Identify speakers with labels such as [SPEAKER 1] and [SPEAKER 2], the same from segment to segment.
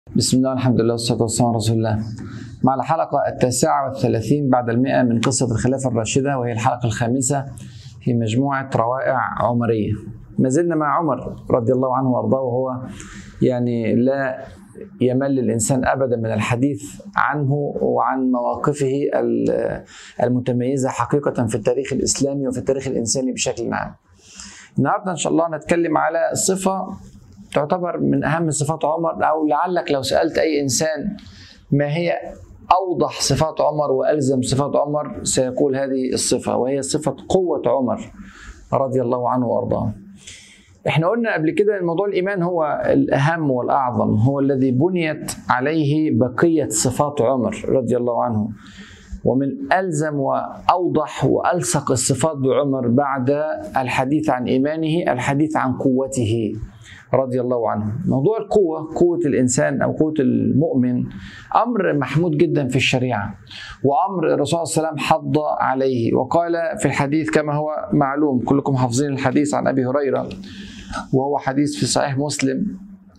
[SPEAKER 1] بسم الله الحمد لله والصلاة والسلام على رسول الله مع الحلقة التاسعة والثلاثين بعد المئة من قصة الخلافة الراشدة وهي الحلقة الخامسة في مجموعة روائع عمرية ما زلنا مع عمر رضي الله عنه وارضاه وهو يعني لا يمل الانسان ابدا من الحديث عنه وعن مواقفه المتميزه حقيقه في التاريخ الاسلامي وفي التاريخ الانساني بشكل عام. النهارده ان شاء الله نتكلم على صفه تعتبر من اهم صفات عمر او لعلك لو سالت اي انسان ما هي اوضح صفات عمر والزم صفات عمر سيقول هذه الصفه وهي صفه قوه عمر رضي الله عنه وارضاه. احنا قلنا قبل كده ان موضوع الايمان هو الاهم والاعظم هو الذي بنيت عليه بقيه صفات عمر رضي الله عنه ومن الزم واوضح والصق الصفات بعمر بعد الحديث عن ايمانه الحديث عن قوته رضي الله عنه موضوع القوة قوة الإنسان أو قوة المؤمن أمر محمود جدا في الشريعة وأمر الرسول صلى الله عليه وسلم حض عليه وقال في الحديث كما هو معلوم كلكم حافظين الحديث عن أبي هريرة وهو حديث في صحيح مسلم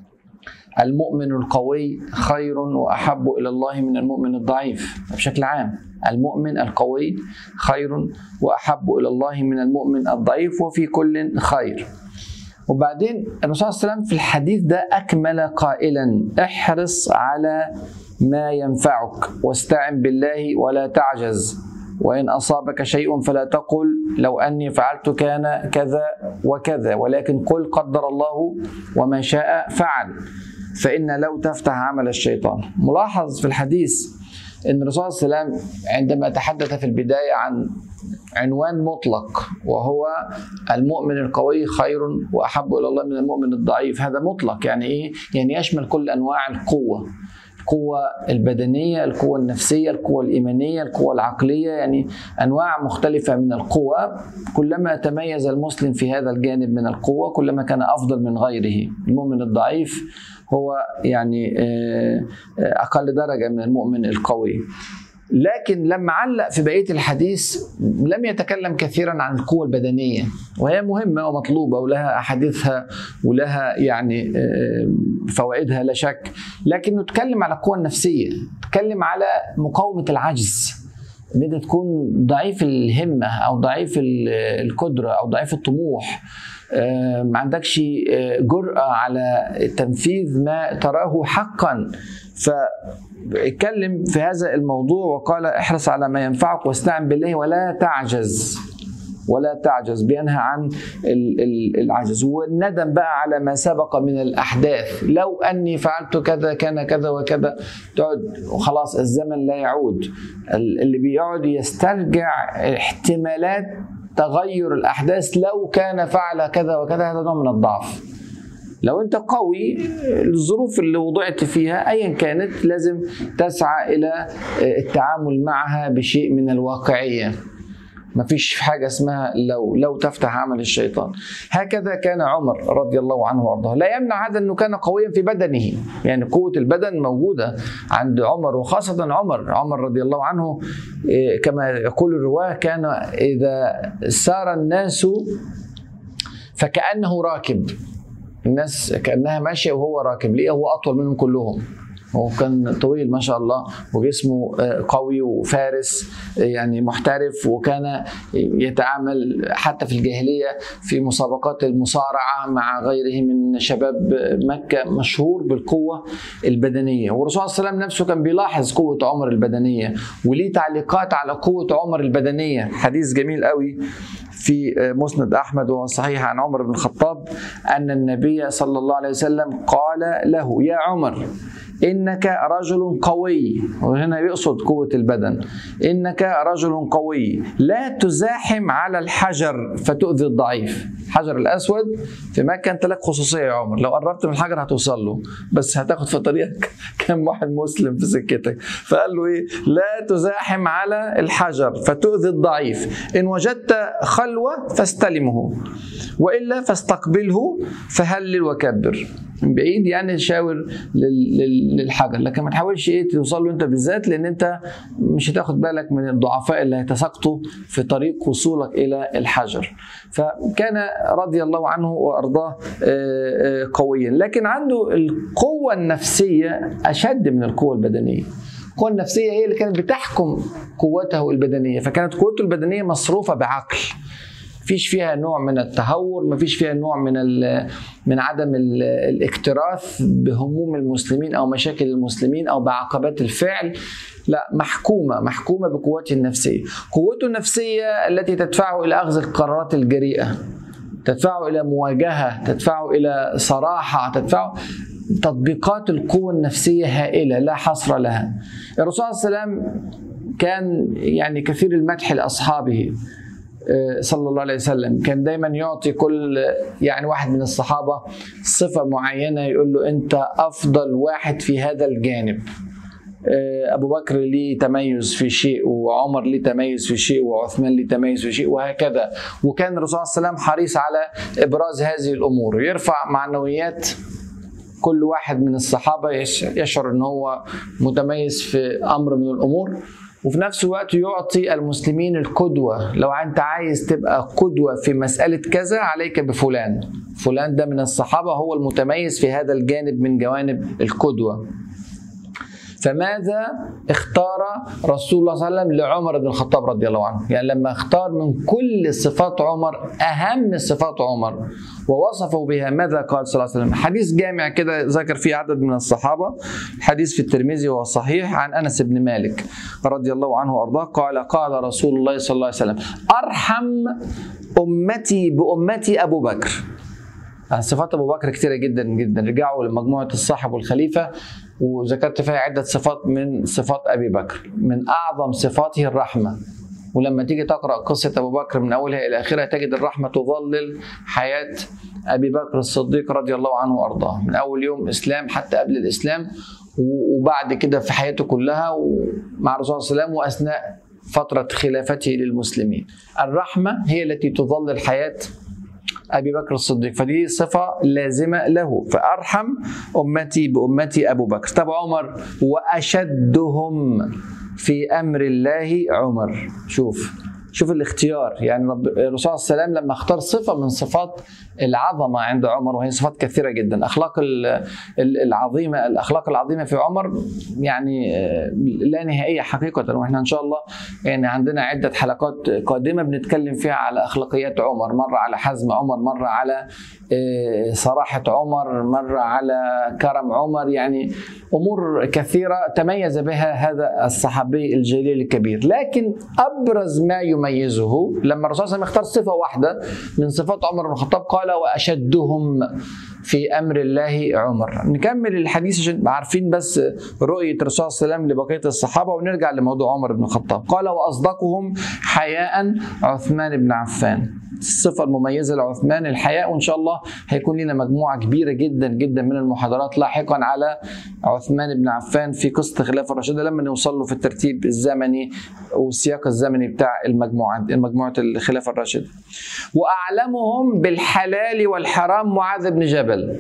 [SPEAKER 1] المؤمن القوي خير واحب الى الله من المؤمن الضعيف بشكل عام المؤمن القوي خير واحب الى الله من المؤمن الضعيف وفي كل خير وبعدين الرسول صلى الله عليه وسلم في الحديث ده اكمل قائلا احرص على ما ينفعك واستعن بالله ولا تعجز وإن أصابك شيء فلا تقل لو أني فعلت كان كذا وكذا ولكن قل قدر الله وما شاء فعل فإن لو تفتح عمل الشيطان ملاحظ في الحديث أن الرسول صلى الله عليه وسلم عندما تحدث في البداية عن عنوان مطلق وهو المؤمن القوي خير واحب الى الله من المؤمن الضعيف هذا مطلق يعني ايه يعني يشمل كل انواع القوه القوة البدنية، القوة النفسية، القوة الإيمانية، القوة العقلية، يعني أنواع مختلفة من القوة، كلما تميز المسلم في هذا الجانب من القوة كلما كان أفضل من غيره، المؤمن الضعيف هو يعني أقل درجة من المؤمن القوي. لكن لما علق في بقيه الحديث لم يتكلم كثيرا عن القوه البدنيه وهي مهمه ومطلوبه ولها احاديثها ولها يعني فوائدها لا شك لكنه اتكلم على القوه النفسيه اتكلم على مقاومه العجز ان انت تكون ضعيف الهمه او ضعيف القدره او ضعيف الطموح ما عندكش جرأة على تنفيذ ما تراه حقا فاتكلم في هذا الموضوع وقال احرص على ما ينفعك واستعن بالله ولا تعجز ولا تعجز بينهى عن العجز والندم بقى على ما سبق من الاحداث لو اني فعلت كذا كان كذا وكذا تقعد وخلاص الزمن لا يعود اللي بيقعد يسترجع احتمالات تغير الاحداث لو كان فعل كذا وكذا هذا نوع من الضعف لو انت قوي الظروف اللي وضعت فيها ايا كانت لازم تسعى الى التعامل معها بشيء من الواقعيه ما فيش حاجة اسمها لو لو تفتح عمل الشيطان هكذا كان عمر رضي الله عنه وارضاه لا يمنع هذا انه كان قويا في بدنه يعني قوة البدن موجودة عند عمر وخاصة عمر عمر رضي الله عنه كما يقول الرواة كان إذا سار الناس فكأنه راكب الناس كأنها ماشية وهو راكب ليه هو أطول منهم كلهم هو كان طويل ما شاء الله وجسمه قوي وفارس يعني محترف وكان يتعامل حتى في الجاهليه في مسابقات المصارعه مع غيره من شباب مكه مشهور بالقوه البدنيه والرسول صلى الله عليه وسلم نفسه كان بيلاحظ قوه عمر البدنيه وليه تعليقات على قوه عمر البدنيه حديث جميل قوي في مسند احمد وهو صحيح عن عمر بن الخطاب ان النبي صلى الله عليه وسلم قال له يا عمر انك رجل قوي وهنا يقصد قوه البدن انك رجل قوي لا تزاحم على الحجر فتؤذي الضعيف الحجر الاسود في مكه انت لك خصوصيه يا عمر لو قربت من الحجر هتوصل له بس هتاخد في طريقك كم واحد مسلم في سكتك فقال له ايه لا تزاحم على الحجر فتؤذي الضعيف ان وجدت خلوه فاستلمه والا فاستقبله فهلل وكبر من بعيد يعني شاور لل- لل- للحجر لكن ما تحاولش ايه توصل له انت بالذات لان انت مش هتاخد بالك من الضعفاء اللي هيتساقطوا في طريق وصولك الى الحجر فكان رضي الله عنه وارضاه آه، آه، قويا لكن عنده القوه النفسيه اشد من القوه البدنيه القوة النفسية هي اللي كانت بتحكم قوته البدنية فكانت قوته البدنية مصروفة بعقل مفيش فيها نوع من التهور مفيش فيها نوع من ال- من عدم ال- الاكتراث بهموم المسلمين او مشاكل المسلمين او بعقبات الفعل لا محكومه محكومه بقوته النفسيه قوته النفسيه التي تدفعه الى اخذ القرارات الجريئه تدفعه الى مواجهه تدفعه الى صراحه تدفعه تطبيقات القوة النفسية هائلة لا حصر لها الرسول صلى الله عليه وسلم كان يعني كثير المدح لأصحابه آه، صلى الله عليه وسلم كان دايما يعطي كل يعني واحد من الصحابة صفة معينة يقول له أنت أفضل واحد في هذا الجانب آه، أبو بكر ليه تميز في شيء وعمر ليه تميز في شيء وعثمان ليه تميز في شيء وهكذا وكان الرسول صلى الله عليه وسلم حريص على إبراز هذه الأمور يرفع معنويات كل واحد من الصحابة يش- يشعر أن هو متميز في أمر من الأمور وفي نفس الوقت يعطي المسلمين القدوة لو أنت عايز تبقى قدوة في مسألة كذا عليك بفلان فلان ده من الصحابة هو المتميز في هذا الجانب من جوانب القدوة فماذا اختار رسول الله صلى الله عليه وسلم لعمر بن الخطاب رضي الله عنه يعني لما اختار من كل صفات عمر أهم صفات عمر ووصفه بها ماذا قال صلى الله عليه وسلم حديث جامع كده ذكر فيه عدد من الصحابة حديث في الترمذي وهو صحيح عن أنس بن مالك رضي الله عنه وأرضاه قال قال رسول الله صلى الله عليه وسلم أرحم أمتي بأمتي أبو بكر صفات ابو بكر كثيره جدا جدا رجعوا لمجموعه الصاحب والخليفه وذكرت فيها عده صفات من صفات ابي بكر من اعظم صفاته الرحمه ولما تيجي تقرا قصه ابو بكر من اولها الى اخرها تجد الرحمه تظلل حياه ابي بكر الصديق رضي الله عنه وارضاه من اول يوم اسلام حتى قبل الاسلام وبعد كده في حياته كلها ومع الرسول صلى الله عليه وسلم واثناء فتره خلافته للمسلمين الرحمه هي التي تظلل حياه ابي بكر الصديق فدي صفه لازمه له فارحم امتي بامتي ابو بكر طب عمر واشدهم في امر الله عمر شوف شوف الاختيار يعني رب الرسول صلى الله عليه وسلم لما اختار صفه من صفات العظمه عند عمر وهي صفات كثيره جدا اخلاق العظيمه الاخلاق العظيمه في عمر يعني لا نهائيه حقيقه واحنا ان شاء الله يعني عندنا عده حلقات قادمه بنتكلم فيها على اخلاقيات عمر مره على حزم عمر مره على صراحه عمر مره على كرم عمر يعني امور كثيره تميز بها هذا الصحابي الجليل الكبير لكن ابرز ما يميزه لما الرسول صلى الله عليه وسلم اختار صفه واحده من صفات عمر بن الخطاب قال واشدهم في امر الله عمر نكمل الحديث عشان عارفين بس رؤيه الرسول صلى الله عليه وسلم لبقيه الصحابه ونرجع لموضوع عمر بن الخطاب قال واصدقهم حياء عثمان بن عفان الصفة المميزة لعثمان الحياء وإن شاء الله هيكون لنا مجموعة كبيرة جدا جدا من المحاضرات لاحقا على عثمان بن عفان في قصة الخلافة الراشدة لما نوصل له في الترتيب الزمني والسياق الزمني بتاع المجموعة مجموعة الخلافة الراشدة وأعلمهم بالحلال والحرام معاذ بن جبل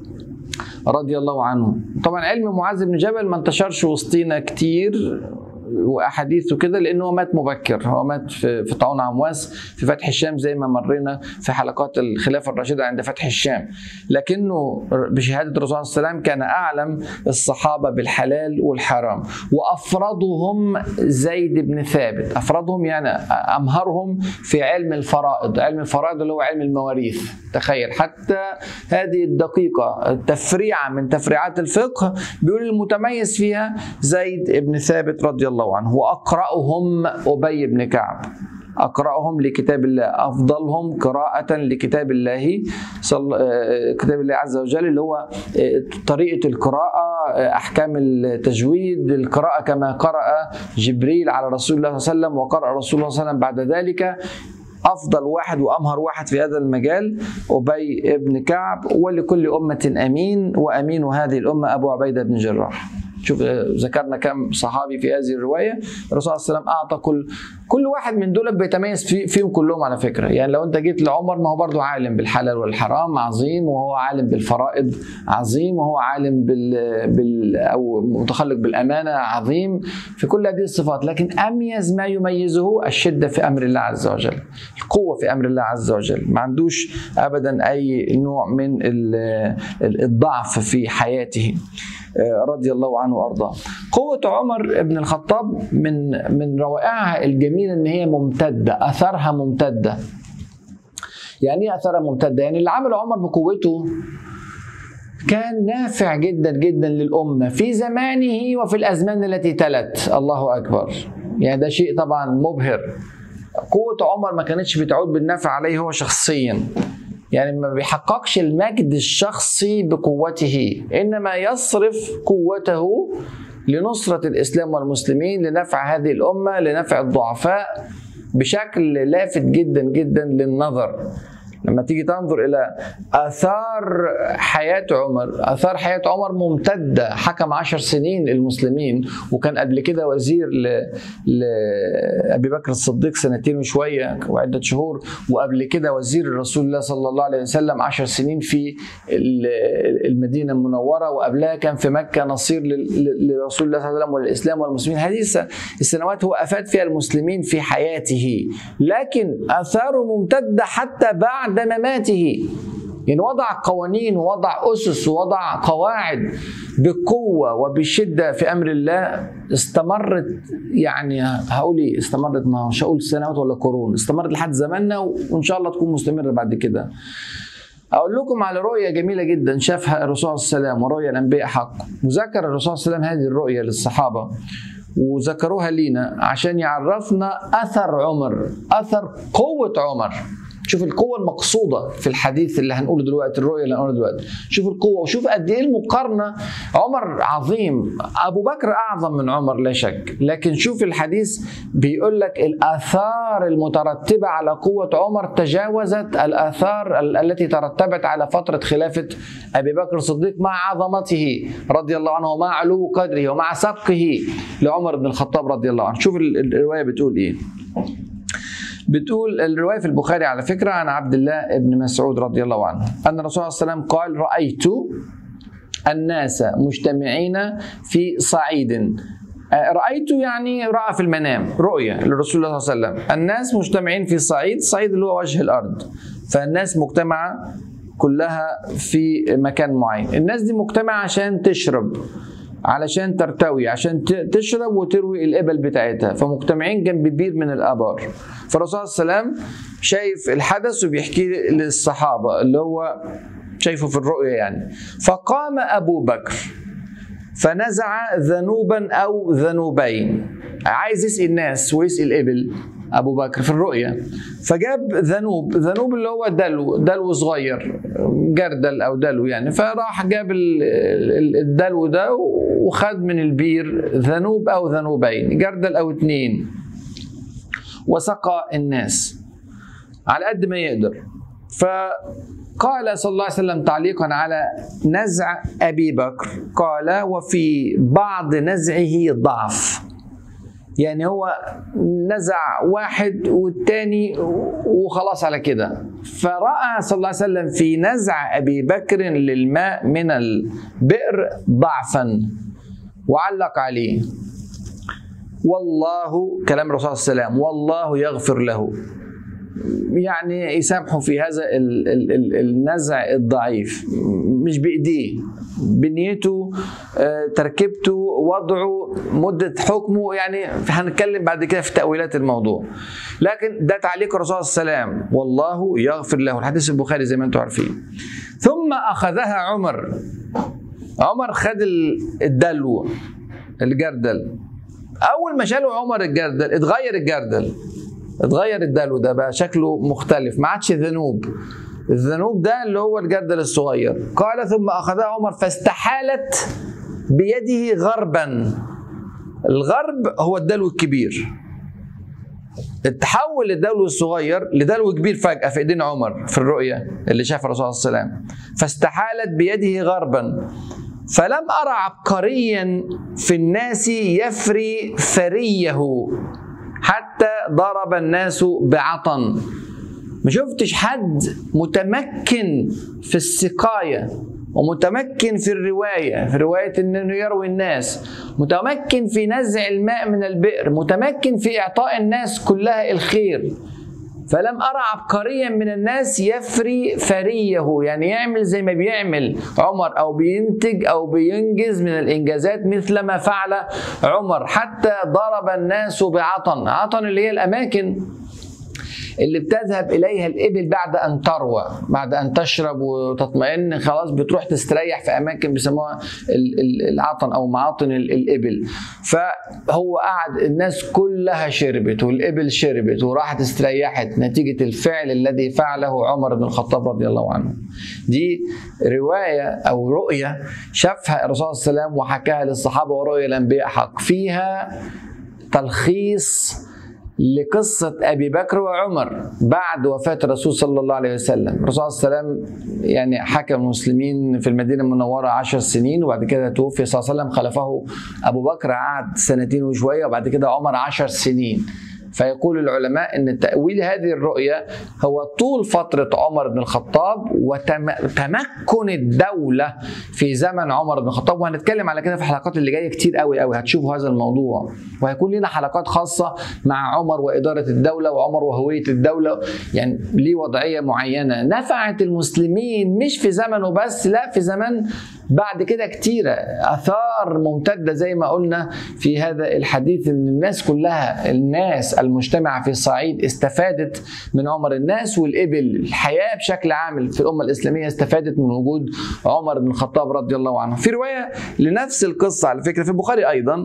[SPEAKER 1] رضي الله عنه طبعا علم معاذ بن جبل ما انتشرش وسطينا كتير واحاديث وكده لانه مات مبكر هو مات في, في طاعون عمواس في فتح الشام زي ما مرينا في حلقات الخلافه الراشده عند فتح الشام لكنه بشهاده الرسول صلى الله عليه وسلم كان اعلم الصحابه بالحلال والحرام وافرضهم زيد بن ثابت افرضهم يعني امهرهم في علم الفرائض علم الفرائض اللي هو علم المواريث تخيل حتى هذه الدقيقه التفريعه من تفريعات الفقه بيقول المتميز فيها زيد بن ثابت رضي الله الله عنه واقراهم ابي بن كعب اقراهم لكتاب الله افضلهم قراءه لكتاب الله صل... كتاب الله عز وجل اللي هو طريقه القراءه احكام التجويد القراءه كما قرا جبريل على رسول الله صلى الله عليه وسلم وقرا رسول الله صلى الله عليه وسلم بعد ذلك افضل واحد وامهر واحد في هذا المجال ابي بن كعب ولكل امه امين وامين هذه الامه ابو عبيده بن جراح شوف ذكرنا كم صحابي في هذه الروايه الرسول صلى الله عليه وسلم اعطى كل كل واحد من دول بيتميز في فيهم كلهم على فكره يعني لو انت جيت لعمر ما هو برضو عالم بالحلال والحرام عظيم وهو عالم بالفرائض عظيم وهو عالم بال, بال او متخلق بالامانه عظيم في كل هذه الصفات لكن اميز ما يميزه الشده في امر الله عز وجل القوه في امر الله عز وجل ما عندوش ابدا اي نوع من الضعف في حياته رضي الله عنه وارضاه. قوة عمر بن الخطاب من من روائعها الجميلة ان هي ممتدة، اثرها ممتدة. يعني ايه اثرها ممتدة؟ يعني اللي عمله عمر بقوته كان نافع جدا جدا للأمة في زمانه وفي الأزمان التي تلت الله أكبر يعني ده شيء طبعا مبهر قوة عمر ما كانتش بتعود بالنفع عليه هو شخصيا يعني ما بيحققش المجد الشخصي بقوته انما يصرف قوته لنصرة الإسلام والمسلمين لنفع هذه الأمة لنفع الضعفاء بشكل لافت جدا جدا للنظر لما تيجي تنظر الى اثار حياه عمر اثار حياه عمر ممتده حكم عشر سنين للمسلمين وكان قبل كده وزير ل... لابي بكر الصديق سنتين وشويه وعده شهور وقبل كده وزير رسول الله صلى الله عليه وسلم عشر سنين في المدينه المنوره وقبلها كان في مكه نصير لرسول الله صلى الله عليه وسلم وللاسلام والمسلمين هذه السنوات هو افاد فيها المسلمين في حياته لكن اثاره ممتده حتى بعد بعد مماته يعني وضع قوانين ووضع أسس ووضع قواعد بقوة وبشدة في أمر الله استمرت يعني هقول إيه استمرت ما مش هقول سنوات ولا قرون استمرت لحد زماننا وإن شاء الله تكون مستمرة بعد كده أقول لكم على رؤية جميلة جدا شافها الرسول صلى الله عليه وسلم ورؤية الأنبياء حق وذكر الرسول صلى الله عليه وسلم هذه الرؤية للصحابة وذكروها لينا عشان يعرفنا أثر عمر أثر قوة عمر شوف القوة المقصودة في الحديث اللي هنقوله دلوقتي الرؤية اللي هنقوله دلوقتي شوف القوة وشوف قد إيه المقارنة عمر عظيم أبو بكر أعظم من عمر لا شك لكن شوف الحديث بيقول لك الآثار المترتبة على قوة عمر تجاوزت الآثار التي ترتبت على فترة خلافة أبي بكر الصديق مع عظمته رضي الله عنه ومع علو قدره ومع سبقه لعمر بن الخطاب رضي الله عنه شوف الرواية بتقول إيه بتقول الروايه في البخاري على فكره عن عبد الله بن مسعود رضي الله عنه ان الرسول صلى الله عليه وسلم قال رايت الناس مجتمعين في صعيد رأيت يعني رأى في المنام رؤية للرسول الله صلى الله عليه وسلم الناس مجتمعين في صعيد صعيد اللي هو وجه الأرض فالناس مجتمعة كلها في مكان معين الناس دي مجتمعة عشان تشرب علشان ترتوي عشان تشرب وتروي الإبل بتاعتها فمجتمعين جنب بير من الآبار فالرسول صلى الله عليه وسلم شايف الحدث وبيحكي للصحابة اللي هو شايفه في الرؤيا يعني فقام أبو بكر فنزع ذنوبا أو ذنوبين عايز يسقي الناس ويسقي الإبل ابو بكر في الرؤيا فجاب ذنوب ذنوب اللي هو دلو دلو صغير جردل او دلو يعني فراح جاب الدلو ده وخد من البير ذنوب او ذنوبين جردل او اتنين وسقى الناس على قد ما يقدر فقال صلى الله عليه وسلم تعليقا على نزع ابي بكر قال وفي بعض نزعه ضعف يعني هو نزع واحد والتاني وخلاص على كده فرأى صلى الله عليه وسلم في نزع أبي بكر للماء من البئر ضعفا وعلق عليه والله كلام الرسول صلى الله عليه وسلم والله يغفر له يعني يسامحه في هذا ال ال ال النزع الضعيف مش بايديه بنيته تركيبته وضعه مده حكمه يعني هنتكلم بعد كده في تاويلات الموضوع لكن ده تعليق الرسول صلى الله عليه وسلم والله يغفر له الحديث البخاري زي ما انتم عارفين ثم اخذها عمر عمر خد الدلو الجردل اول ما شالوا عمر الجردل اتغير الجردل اتغير الدلو ده بقى شكله مختلف ما عادش ذنوب الذنوب ده اللي هو الجردل الصغير قال ثم اخذها عمر فاستحالت بيده غربا الغرب هو الدلو الكبير اتحول الدلو الصغير لدلو كبير فجأة في ايدين عمر في الرؤية اللي شافها الرسول صلى الله عليه وسلم فاستحالت بيده غربا فلم أرى عبقريا في الناس يفري ثريه حتى ضرب الناس بعطن ما شفتش حد متمكن في السقاية ومتمكن في الرواية في رواية أنه يروي الناس متمكن في نزع الماء من البئر متمكن في إعطاء الناس كلها الخير فلم أرى عبقريا من الناس يفري فريه يعني يعمل زي ما بيعمل عمر أو بينتج أو بينجز من الإنجازات مثل ما فعل عمر حتى ضرب الناس بعطن عطن اللي هي الأماكن اللي بتذهب اليها الابل بعد ان تروى بعد ان تشرب وتطمئن خلاص بتروح تستريح في اماكن بيسموها العطن او معاطن الابل فهو قعد الناس كلها شربت والابل شربت وراحت استريحت نتيجه الفعل الذي فعله عمر بن الخطاب رضي الله عنه دي روايه او رؤيه شافها الرسول صلى الله عليه وسلم وحكاها للصحابه ورؤيا الانبياء حق فيها تلخيص لقصة أبي بكر وعمر بعد وفاة الرسول صلى الله عليه وسلم الرسول صلى الله عليه وسلم يعني حكم المسلمين في المدينة المنورة عشر سنين وبعد كده توفي صلى الله عليه وسلم خلفه أبو بكر قعد سنتين وشوية وبعد كده عمر عشر سنين فيقول العلماء ان تاويل هذه الرؤيه هو طول فتره عمر بن الخطاب وتمكن الدوله في زمن عمر بن الخطاب وهنتكلم على كده في الحلقات اللي جايه كتير قوي قوي هتشوفوا هذا الموضوع وهيكون لنا حلقات خاصه مع عمر واداره الدوله وعمر وهويه الدوله يعني ليه وضعيه معينه نفعت المسلمين مش في زمنه بس لا في زمن بعد كده كتيرة أثار ممتدة زي ما قلنا في هذا الحديث إن الناس كلها الناس المجتمعة في الصعيد استفادت من عمر الناس والإبل الحياة بشكل عام في الأمة الإسلامية استفادت من وجود عمر بن الخطاب رضي الله عنه في رواية لنفس القصة على فكرة في البخاري أيضا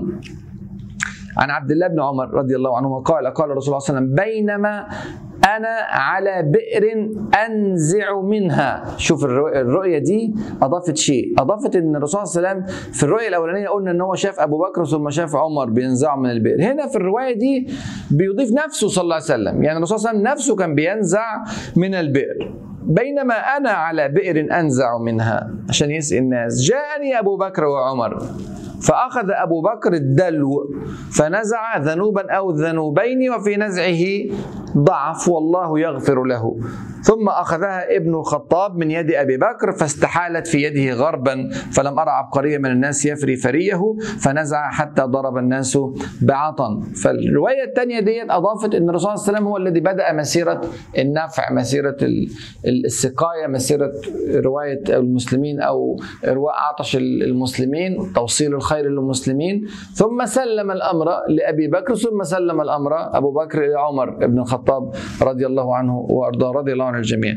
[SPEAKER 1] عن عبد الله بن عمر رضي الله عنهما قال قال الرسول صلى الله عليه وسلم بينما أنا على بئر أنزع منها شوف الرؤية دي أضافت شيء أضافت أن الرسول صلى الله عليه وسلم في الرؤية الأولانية قلنا أن هو شاف أبو بكر ثم شاف عمر بينزعوا من البئر هنا في الرواية دي بيضيف نفسه صلى الله عليه وسلم يعني الرسول صلى الله عليه وسلم نفسه كان بينزع من البئر بينما أنا على بئر أنزع منها عشان يسقي الناس جاءني أبو بكر وعمر فأخذ أبو بكر الدلو فنزع ذنوبا أو ذنوبين وفي نزعه ضعف والله يغفر له ثم أخذها ابن الخطاب من يد أبي بكر فاستحالت في يده غربا فلم أرى عبقرية من الناس يفري فريه فنزع حتى ضرب الناس بعطن فالرواية الثانية ديت أضافت أن الرسول صلى الله عليه وسلم هو الذي بدأ مسيرة النفع مسيرة السقاية مسيرة رواية المسلمين أو رواء عطش المسلمين توصيل الخير للمسلمين ثم سلم الأمر لأبي بكر ثم سلم الأمر أبو بكر إلى عمر بن الخطاب رضي الله عنه وأرضاه رضي الله عن الجميع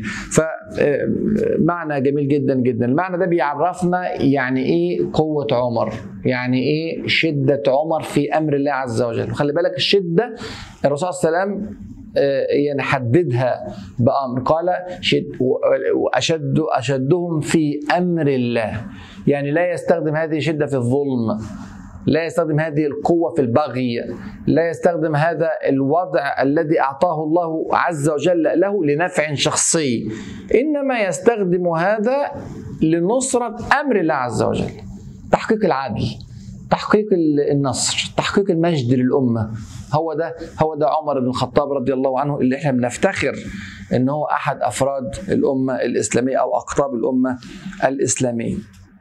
[SPEAKER 1] فمعنى جميل جدا جدا المعنى ده بيعرفنا يعني ايه قوة عمر يعني ايه شدة عمر في امر الله عز وجل خلي بالك الشدة الرسول صلى الله عليه وسلم يعني حددها بأمر قال شد وأشد أشدهم في أمر الله يعني لا يستخدم هذه الشدة في الظلم لا يستخدم هذه القوة في البغي لا يستخدم هذا الوضع الذي أعطاه الله عز وجل له لنفع شخصي إنما يستخدم هذا لنصرة أمر الله عز وجل تحقيق العدل تحقيق النصر تحقيق المجد للأمة هو ده هو ده عمر بن الخطاب رضي الله عنه اللي احنا بنفتخر ان هو احد افراد الامه الاسلاميه او اقطاب الامه الاسلاميه.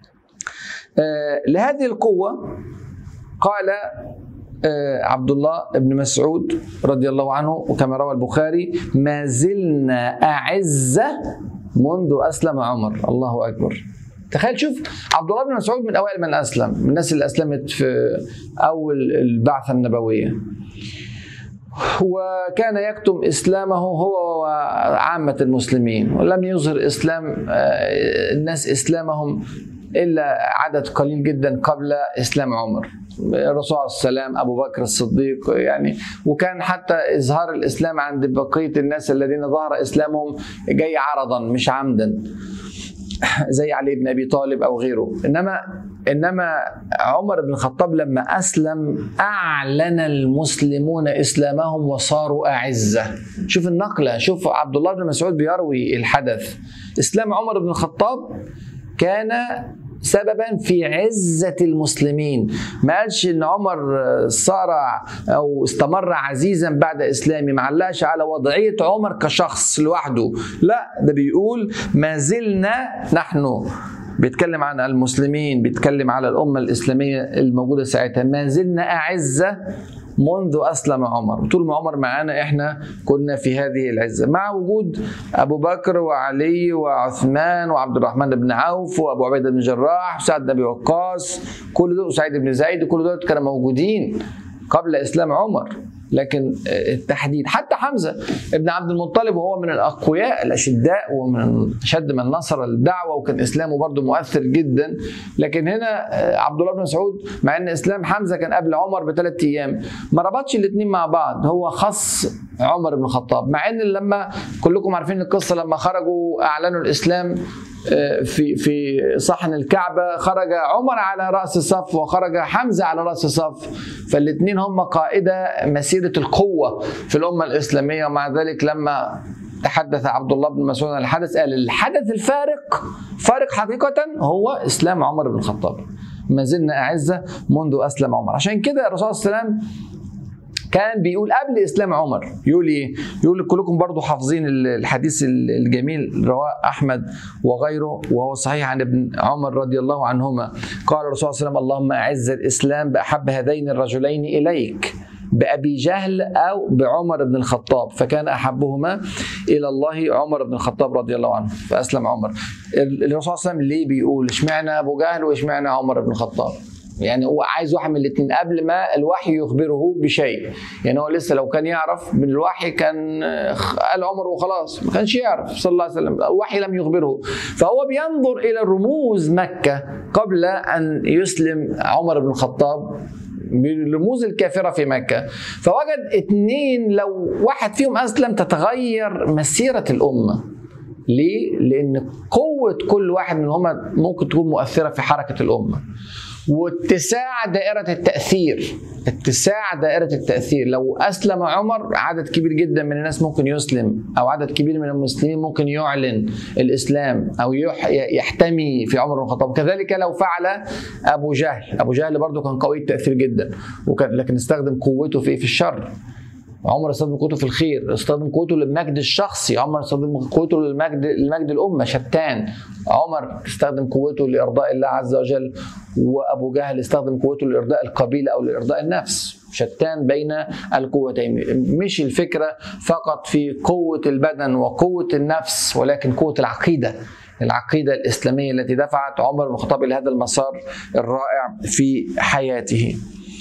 [SPEAKER 1] آه لهذه القوه قال عبد الله بن مسعود رضي الله عنه وكما روى البخاري ما زلنا أعزة منذ أسلم عمر الله أكبر تخيل شوف عبد الله بن مسعود من أوائل من أسلم من الناس اللي أسلمت في أول البعثة النبوية وكان يكتم اسلامه هو وعامه المسلمين ولم يظهر اسلام الناس اسلامهم الا عدد قليل جدا قبل اسلام عمر الرسول عليه السلام ابو بكر الصديق يعني وكان حتى اظهار الاسلام عند بقيه الناس الذين ظهر اسلامهم جاي عرضا مش عمدا زي علي بن ابي طالب او غيره انما انما عمر بن الخطاب لما اسلم اعلن المسلمون اسلامهم وصاروا اعزه شوف النقله شوف عبد الله بن مسعود بيروي الحدث اسلام عمر بن الخطاب كان سببا في عزة المسلمين ما قالش ان عمر صار او استمر عزيزا بعد اسلامه ما علقش على وضعية عمر كشخص لوحده لا ده بيقول ما زلنا نحن بيتكلم عن المسلمين بيتكلم على الأمة الإسلامية الموجودة ساعتها ما زلنا أعزة منذ أسلم عمر طول ما عمر معانا إحنا كنا في هذه العزة مع وجود أبو بكر وعلي وعثمان وعبد الرحمن بن عوف وأبو عبيدة بن جراح وسعد بن أبي وقاص كل دول سعيد بن زيد كل دول كانوا موجودين قبل إسلام عمر لكن التحديد حتى حمزه ابن عبد المطلب وهو من الاقوياء الاشداء ومن اشد من نصر الدعوه وكان اسلامه برضه مؤثر جدا لكن هنا عبد الله بن مسعود مع ان اسلام حمزه كان قبل عمر بثلاث ايام ما ربطش الاثنين مع بعض هو خص عمر بن الخطاب مع ان لما كلكم عارفين القصه لما خرجوا اعلنوا الاسلام في في صحن الكعبه خرج عمر على راس الصف وخرج حمزه على راس الصف فالاثنين هم قائده مسيره القوه في الامه الاسلاميه ومع ذلك لما تحدث عبد الله بن مسعود عن الحدث قال الحدث الفارق فارق حقيقه هو اسلام عمر بن الخطاب ما زلنا اعزه منذ اسلم عمر عشان كده الرسول صلى الله عليه وسلم كان بيقول قبل اسلام عمر يقول ايه؟ يقول كلكم برضو حافظين الحديث الجميل رواه احمد وغيره وهو صحيح عن ابن عمر رضي الله عنهما قال الرسول صلى الله عليه وسلم اللهم اعز الاسلام باحب هذين الرجلين اليك بأبي جهل أو بعمر بن الخطاب فكان أحبهما إلى الله عمر بن الخطاب رضي الله عنه فأسلم عمر الرسول صلى الله عليه وسلم ليه بيقول اشمعنى أبو جهل واشمعنى عمر بن الخطاب يعني هو عايز واحد من الاثنين قبل ما الوحي يخبره بشيء يعني هو لسه لو كان يعرف من الوحي كان قال عمر وخلاص ما كانش يعرف صلى الله عليه وسلم الوحي لم يخبره فهو بينظر الى رموز مكه قبل ان يسلم عمر بن الخطاب بالرموز الكافرة في مكة فوجد اثنين لو واحد فيهم أسلم تتغير مسيرة الأمة ليه؟ لأن قوة كل واحد منهما ممكن تكون مؤثرة في حركة الأمة واتساع دائرة التأثير اتساع دائرة التأثير لو أسلم عمر عدد كبير جدا من الناس ممكن يسلم أو عدد كبير من المسلمين ممكن يعلن الإسلام أو يحتمي في عمر بن الخطاب كذلك لو فعل أبو جهل أبو جهل برضه كان قوي التأثير جدا وكان لكن استخدم قوته في في الشر عمر استخدم قوته في الخير استخدم قوته للمجد الشخصي عمر استخدم قوته للمجد لمجد الامه شتان عمر استخدم قوته لارضاء الله عز وجل وابو جهل استخدم قوته لارضاء القبيله او لارضاء النفس شتان بين القوتين مش الفكره فقط في قوه البدن وقوه النفس ولكن قوه العقيده العقيدة الإسلامية التي دفعت عمر بن الخطاب إلى هذا المسار الرائع في حياته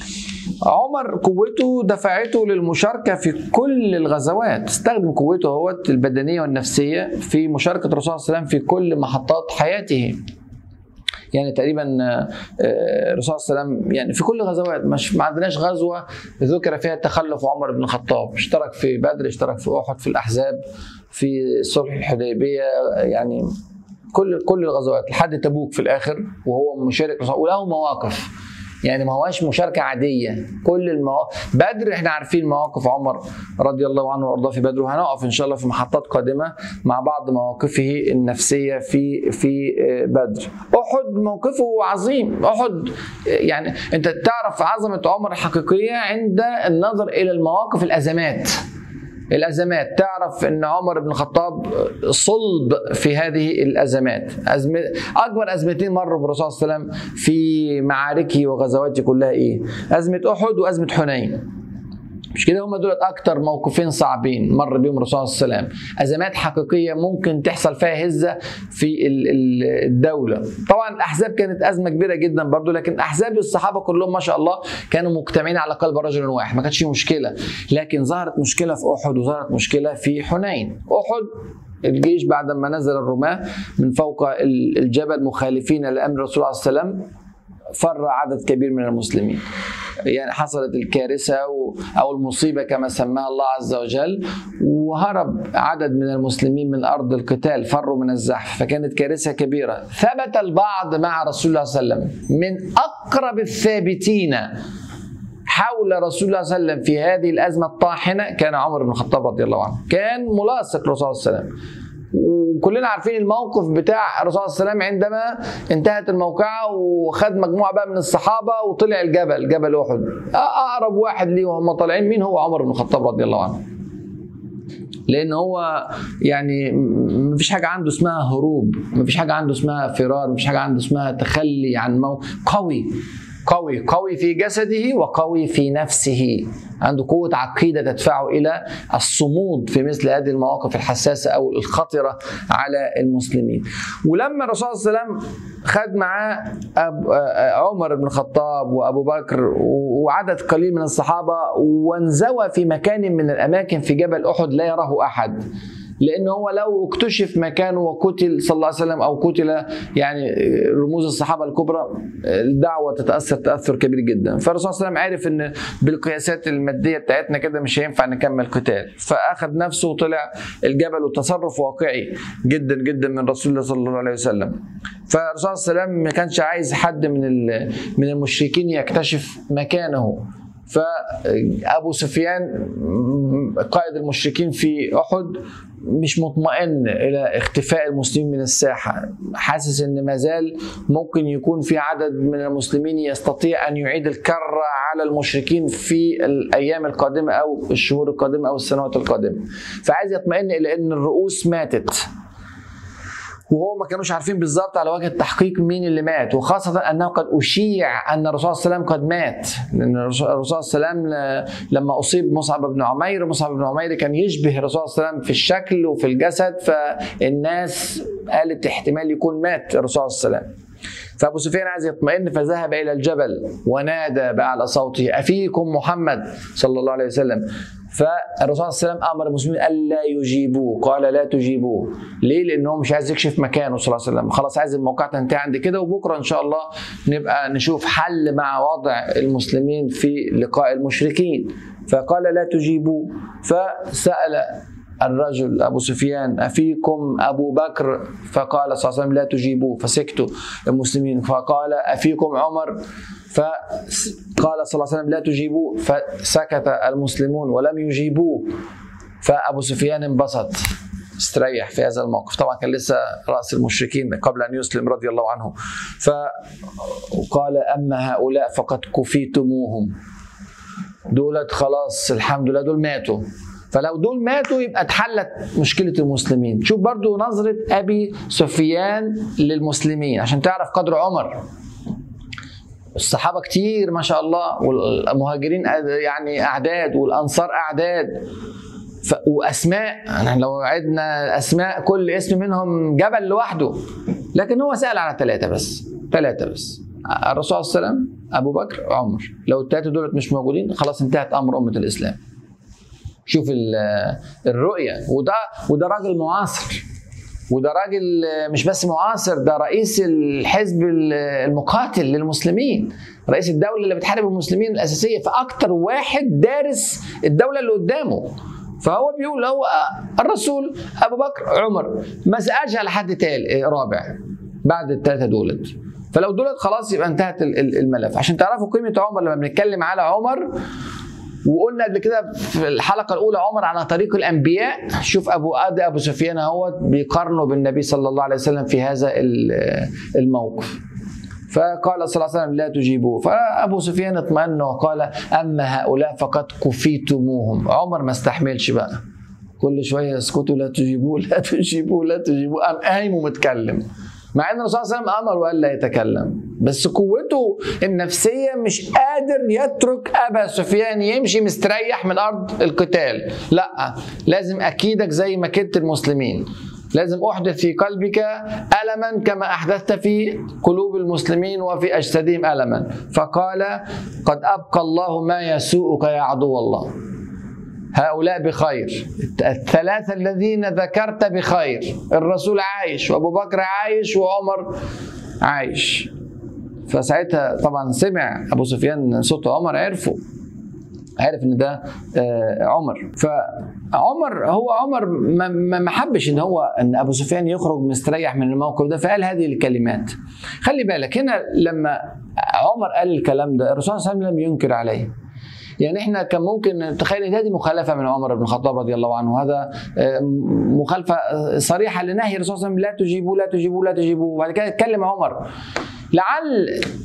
[SPEAKER 1] عمر قوته دفعته للمشاركة في كل الغزوات استخدم قوته هو البدنية والنفسية في مشاركة الرسول صلى الله عليه وسلم في كل محطات حياته يعني تقريبا الرسول صلى الله عليه وسلم يعني في كل غزوات مش ما عندناش غزوه ذكر فيها تخلف عمر بن الخطاب اشترك في بدر اشترك في احد في الاحزاب في صلح الحديبيه يعني كل كل الغزوات لحد تبوك في الاخر وهو مشارك وله مواقف يعني ما هواش مشاركة عادية كل المواقف بدر احنا عارفين مواقف عمر رضي الله عنه وارضاه في بدر وهنقف ان شاء الله في محطات قادمة مع بعض مواقفه النفسية في في بدر احد موقفه عظيم احد يعني انت تعرف عظمة عمر الحقيقية عند النظر الى المواقف الازمات الازمات تعرف ان عمر بن الخطاب صلب في هذه الازمات أزمة اكبر ازمتين مروا بالرسول صلى الله عليه وسلم في معاركه وغزواته كلها ايه ازمه احد وازمه حنين مش كده هم دول اكتر موقفين صعبين مر بيهم الرسول صلى الله عليه وسلم ازمات حقيقيه ممكن تحصل فيها هزه في الدوله طبعا الاحزاب كانت ازمه كبيره جدا برضو لكن احزاب الصحابه كلهم ما شاء الله كانوا مجتمعين على قلب رجل واحد ما كانش مشكله لكن ظهرت مشكله في احد وظهرت مشكله في حنين احد الجيش بعد ما نزل الرماة من فوق الجبل مخالفين لامر الرسول صلى الله عليه وسلم فر عدد كبير من المسلمين يعني حصلت الكارثة أو المصيبة كما سماها الله عز وجل وهرب عدد من المسلمين من أرض القتال فروا من الزحف فكانت كارثة كبيرة ثبت البعض مع رسول الله صلى الله عليه وسلم من أقرب الثابتين حول رسول الله صلى الله عليه وسلم في هذه الأزمة الطاحنة كان عمر بن الخطاب رضي الله عنه كان ملاصق الرسول صلى الله عليه وسلم وكلنا عارفين الموقف بتاع الرسول صلى الله عليه وسلم عندما انتهت الموقعه وخد مجموعه بقى من الصحابه وطلع الجبل جبل احد اقرب واحد ليه وهم طالعين مين هو عمر بن الخطاب رضي الله عنه لان هو يعني مفيش حاجه عنده اسمها هروب مفيش حاجه عنده اسمها فرار مفيش حاجه عنده اسمها تخلي عن مو قوي قوي قوي في جسده وقوي في نفسه عنده قوة عقيدة تدفعه إلى الصمود في مثل هذه المواقف الحساسة أو الخطرة على المسلمين ولما الرسول صلى الله عليه وسلم خد معاه عمر بن الخطاب وأبو بكر وعدد قليل من الصحابة وانزوى في مكان من الأماكن في جبل أحد لا يراه أحد لان هو لو اكتشف مكانه وقتل صلى الله عليه وسلم او قتل يعني رموز الصحابه الكبرى الدعوه تتاثر تاثر كبير جدا فالرسول صلى الله عليه وسلم عرف ان بالقياسات الماديه بتاعتنا كده مش هينفع نكمل قتال فاخذ نفسه وطلع الجبل وتصرف واقعي جدا جدا من رسول الله صلى الله عليه وسلم فالرسول صلى الله عليه وسلم ما كانش عايز حد من من المشركين يكتشف مكانه فابو سفيان قائد المشركين في احد مش مطمئن الى اختفاء المسلمين من الساحه حاسس ان ما زال ممكن يكون في عدد من المسلمين يستطيع ان يعيد الكره على المشركين في الايام القادمه او الشهور القادمه او السنوات القادمه فعايز يطمئن الى ان الرؤوس ماتت وهو ما كانوش عارفين بالظبط على وجه التحقيق مين اللي مات وخاصة أنه قد أشيع أن الرسول صلى الله عليه وسلم قد مات لأن الرسول صلى الله عليه وسلم لما أصيب مصعب بن عمير مصعب بن عمير كان يشبه الرسول صلى الله عليه وسلم في الشكل وفي الجسد فالناس قالت احتمال يكون مات الرسول صلى الله عليه وسلم فابو سفيان عايز يطمئن فذهب الى الجبل ونادى باعلى صوته افيكم محمد صلى الله عليه وسلم فالرسول صلى الله عليه وسلم امر المسلمين الا يجيبوه قال لا تجيبوه ليه لانه مش عايز يكشف مكانه صلى الله عليه وسلم خلاص عايز الموقع تنتهي عند كده وبكره ان شاء الله نبقى نشوف حل مع وضع المسلمين في لقاء المشركين فقال لا تجيبوه فسال الرجل ابو سفيان افيكم ابو بكر فقال صلى الله عليه وسلم لا تجيبوه فسكتوا المسلمين فقال افيكم عمر فقال صلى الله عليه وسلم لا تجيبوه فسكت المسلمون ولم يجيبوه فابو سفيان انبسط استريح في هذا الموقف طبعا كان لسه راس المشركين قبل ان يسلم رضي الله عنه فقال اما هؤلاء فقد كفيتموهم دولت خلاص الحمد لله دول ماتوا فلو دول ماتوا يبقى اتحلت مشكله المسلمين شوف برضو نظره ابي سفيان للمسلمين عشان تعرف قدر عمر الصحابه كتير ما شاء الله والمهاجرين يعني اعداد والانصار اعداد ف... واسماء يعني لو عدنا اسماء كل اسم منهم جبل لوحده لكن هو سال على ثلاثه بس ثلاثه بس الرسول صلى الله عليه وسلم ابو بكر عمر لو الثلاثه دول مش موجودين خلاص انتهت امر امه الاسلام شوف الرؤيه وده وده راجل معاصر وده راجل مش بس معاصر ده رئيس الحزب المقاتل للمسلمين رئيس الدولة اللي بتحارب المسلمين الأساسية فأكتر واحد دارس الدولة اللي قدامه فهو بيقول هو الرسول أبو بكر عمر ما سألش على حد تالي رابع بعد الثلاثة دولت فلو دولت خلاص يبقى انتهت الملف عشان تعرفوا قيمة عمر لما بنتكلم على عمر وقلنا قبل كده في الحلقه الاولى عمر على طريق الانبياء شوف ابو ادي ابو سفيان اهوت بيقارنه بالنبي صلى الله عليه وسلم في هذا الموقف فقال صلى الله عليه وسلم لا تجيبوه فابو سفيان اطمأن وقال اما هؤلاء فقد كفيتموهم عمر ما استحملش بقى كل شويه يسكتوا لا تجيبوه لا تجيبوه لا تجيبوه قام قايم ومتكلم مع ان الرسول صلى الله عليه وسلم امر وقال لا يتكلم بس قوته النفسيه مش قادر يترك ابا سفيان يمشي مستريح من ارض القتال لا لازم اكيدك زي ما كدت المسلمين لازم احدث في قلبك الما كما احدثت في قلوب المسلمين وفي اجسادهم الما فقال قد ابقى الله ما يسوءك يا عدو الله هؤلاء بخير الثلاثة الذين ذكرت بخير الرسول عايش وأبو بكر عايش وعمر عايش فساعتها طبعا سمع أبو سفيان صوت عمر عرفه عارف ان ده عمر فعمر هو عمر ما حبش ان هو ان ابو سفيان يخرج مستريح من الموقف ده فقال هذه الكلمات خلي بالك هنا لما عمر قال الكلام ده الرسول صلى الله عليه وسلم لم ينكر عليه يعني احنا كان ممكن نتخيل ان هذه مخالفه من عمر بن الخطاب رضي الله عنه هذا آه، مخالفه صريحه لنهي الرسول صلى الله عليه وسلم لا تجيبوا لا تجيبوا لا تجيبوا وبعد كده اتكلم عمر لعل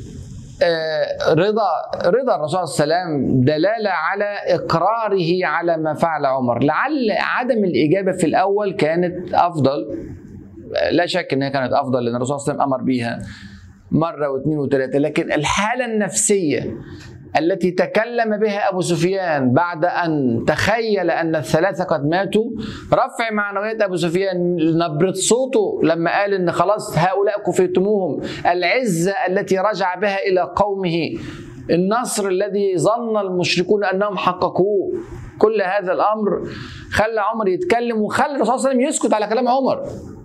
[SPEAKER 1] آه، رضا رضا الرسول صلى الله عليه وسلم دلاله على اقراره على ما فعل عمر لعل عدم الاجابه في الاول كانت افضل لا شك انها كانت افضل لان الرسول صلى الله عليه وسلم امر بيها مره واثنين وثلاثه لكن الحاله النفسيه التي تكلم بها ابو سفيان بعد ان تخيل ان الثلاثه قد ماتوا رفع معنويات ابو سفيان نبره صوته لما قال ان خلاص هؤلاء كفيتموهم العزه التي رجع بها الى قومه النصر الذي ظن المشركون انهم حققوه كل هذا الامر خلى عمر يتكلم وخلى الرسول صلى الله عليه وسلم يسكت على كلام عمر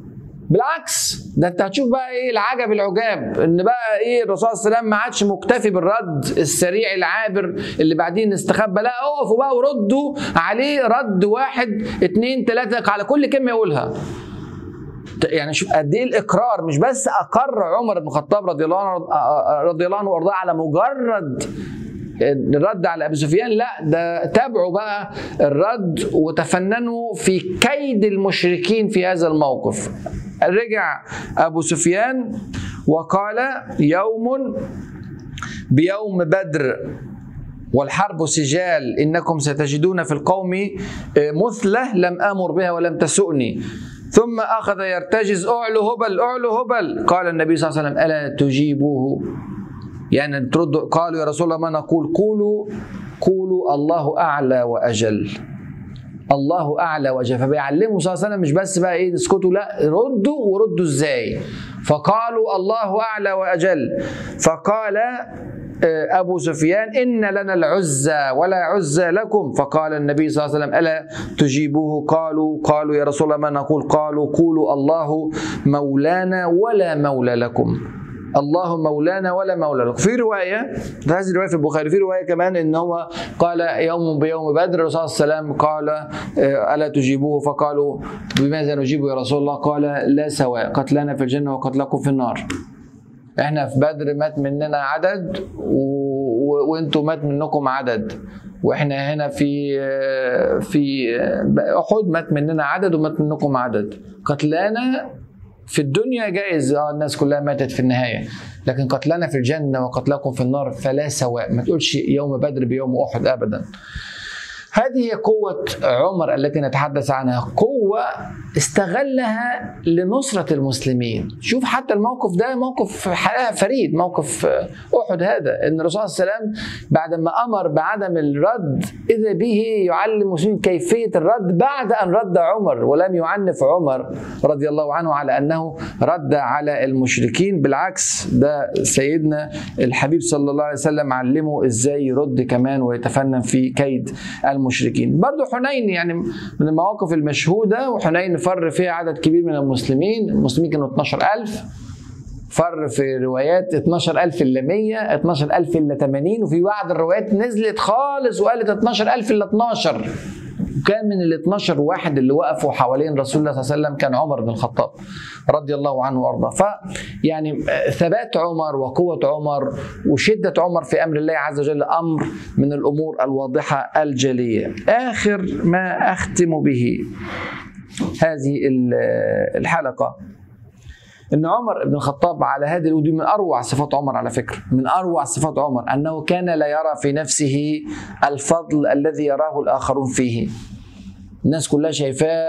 [SPEAKER 1] بالعكس ده انت هتشوف بقى ايه العجب العجاب ان بقى ايه الرسول صلى الله عليه وسلم ما عادش مكتفي بالرد السريع العابر اللي بعدين نستخبى لا اقفوا بقى وردوا عليه رد واحد اتنين تلاته على كل كلمه يقولها يعني شوف قد ايه الاقرار مش بس اقر عمر بن الخطاب رضي الله عنه رضي الله عنه وارضاه على مجرد الرد على ابي سفيان لا ده تابعوا بقى الرد وتفننوا في كيد المشركين في هذا الموقف رجع ابو سفيان وقال يوم بيوم بدر والحرب سجال انكم ستجدون في القوم مثله لم امر بها ولم تسؤني ثم اخذ يرتجز اعلو هبل اعلو هبل قال النبي صلى الله عليه وسلم الا تجيبوه يعني ترد قالوا يا رسول الله ما نقول قولوا قولوا الله اعلى واجل الله اعلى وجل فبيعلمه صلى الله عليه وسلم مش بس بقى ايه اسكتوا لا ردوا وردوا ازاي فقالوا الله اعلى واجل فقال ابو سفيان ان لنا العزى ولا عزى لكم فقال النبي صلى الله عليه وسلم الا تجيبوه قالوا قالوا يا رسول الله ما نقول قالوا قولوا الله مولانا ولا مولى لكم الله مولانا ولا مولى لكم في روايه هذه الروايه في البخاري في روايه كمان ان هو قال يوم بيوم بدر الرسول صلى الله عليه وسلم قال الا تجيبوه فقالوا بماذا نجيبه يا رسول الله قال لا سواء قتلنا في الجنه وقتلكم في النار احنا في بدر مات مننا عدد و... وانتم مات منكم عدد واحنا هنا في في احد مات مننا عدد ومات منكم عدد قتلانا في الدنيا جائز اه الناس كلها ماتت في النهايه لكن قتلنا في الجنه وقتلكم في النار فلا سواء ما تقولش يوم بدر بيوم احد ابدا هذه هي قوة عمر التي نتحدث عنها قوة استغلها لنصرة المسلمين شوف حتى الموقف ده موقف فريد موقف أحد هذا أن الرسول صلى الله عليه وسلم بعد ما أمر بعدم الرد إذا به يعلم المسلمين كيفية الرد بعد أن رد عمر ولم يعنف عمر رضي الله عنه على أنه رد على المشركين بالعكس ده سيدنا الحبيب صلى الله عليه وسلم علمه إزاي يرد كمان ويتفنن في كيد المشركين برضو حنين يعني من المواقف المشهودة وحنين فر فيها عدد كبير من المسلمين المسلمين كانوا 12000 فر في روايات 12000 الا 100 12000 الا 80 وفي بعض الروايات نزلت خالص وقالت 12000 الا 12 وكان من ال 12 واحد اللي وقفوا حوالين رسول الله صلى الله عليه وسلم كان عمر بن الخطاب رضي الله عنه وارضاه فيعني ثبات عمر وقوه عمر وشده عمر في امر الله عز وجل امر من الامور الواضحه الجليه اخر ما اختم به هذه الحلقه ان عمر بن الخطاب على هذه ودي من اروع صفات عمر على فكره من اروع صفات عمر انه كان لا يرى في نفسه الفضل الذي يراه الاخرون فيه الناس كلها شايفاه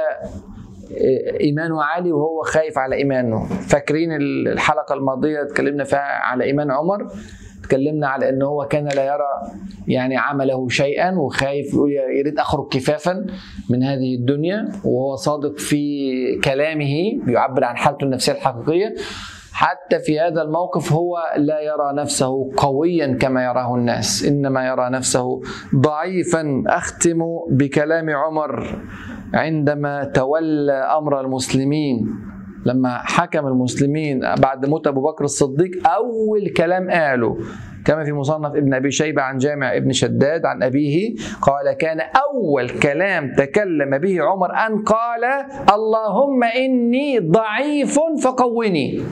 [SPEAKER 1] ايمانه عالي وهو خايف على ايمانه فاكرين الحلقه الماضيه اتكلمنا فيها على ايمان عمر اتكلمنا على ان هو كان لا يرى يعني عمله شيئا وخايف يقول يا ريت اخرج كفافا من هذه الدنيا وهو صادق في كلامه بيعبر عن حالته النفسيه الحقيقيه حتى في هذا الموقف هو لا يرى نفسه قويا كما يراه الناس انما يرى نفسه ضعيفا اختم بكلام عمر عندما تولى امر المسلمين لما حكم المسلمين بعد موت ابو بكر الصديق اول كلام قاله كما في مصنف ابن ابي شيبه عن جامع ابن شداد عن ابيه قال كان اول كلام تكلم به عمر ان قال اللهم اني ضعيف فقوني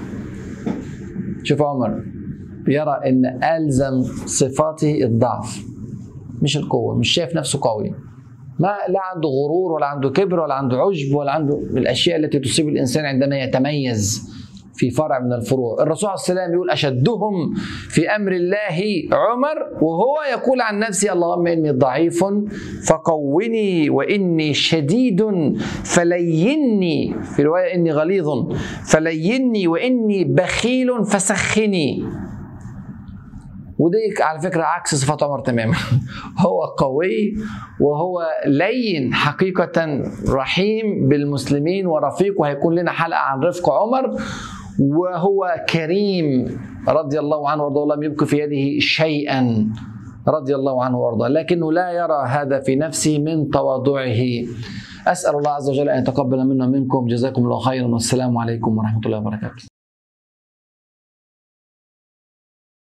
[SPEAKER 1] شوف عمر يرى ان الزم صفاته الضعف مش القوه مش شايف نفسه قوي ما لا عنده غرور ولا عنده كبر ولا عنده عجب ولا عنده الاشياء التي تصيب الانسان عندما يتميز في فرع من الفروع الرسول عليه السلام يقول أشدهم في أمر الله عمر وهو يقول عن نفسه اللهم إني ضعيف فقوني وإني شديد فليني في رواية إني غليظ فليني وإني بخيل فسخني ودي على فكرة عكس صفات عمر تماما هو قوي وهو لين حقيقة رحيم بالمسلمين ورفيق وهيكون لنا حلقة عن رفق عمر وهو كريم رضي الله عنه وارضاه لم يبق في يده شيئا رضي الله عنه وارضاه لكنه لا يرى هذا في نفسه من تواضعه اسال الله عز وجل ان يتقبل منا ومنكم جزاكم الله خيرا والسلام عليكم ورحمه الله وبركاته